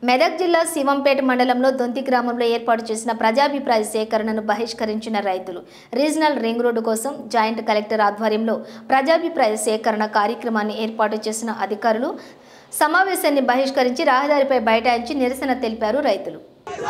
మెదక్ జిల్లా శివంపేట మండలంలో దొంతి గ్రామంలో ఏర్పాటు చేసిన ప్రజాభిప్రాయ సేకరణను బహిష్కరించిన రైతులు రీజనల్ రింగ్ రోడ్డు కోసం జాయింట్ కలెక్టర్ ఆధ్వర్యంలో ప్రజాభిప్రాయ సేకరణ కార్యక్రమాన్ని ఏర్పాటు చేసిన అధికారులు సమావేశాన్ని బహిష్కరించి రహదారిపై బైఠాయించి నిరసన తెలిపారు రైతులు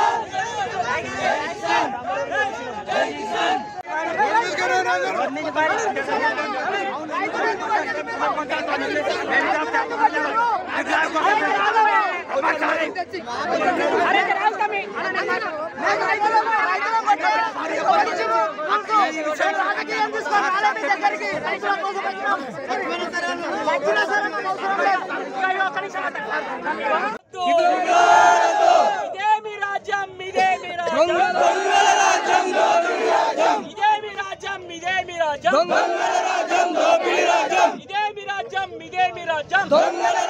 ఇదేమి రాజ్యం ఇదేమి రాజ్యం ఇదేమి రాజ్యం ఇదేమి రాజ్యం ఇదేమి రాజ్యం ఇదేమి రాజ్యం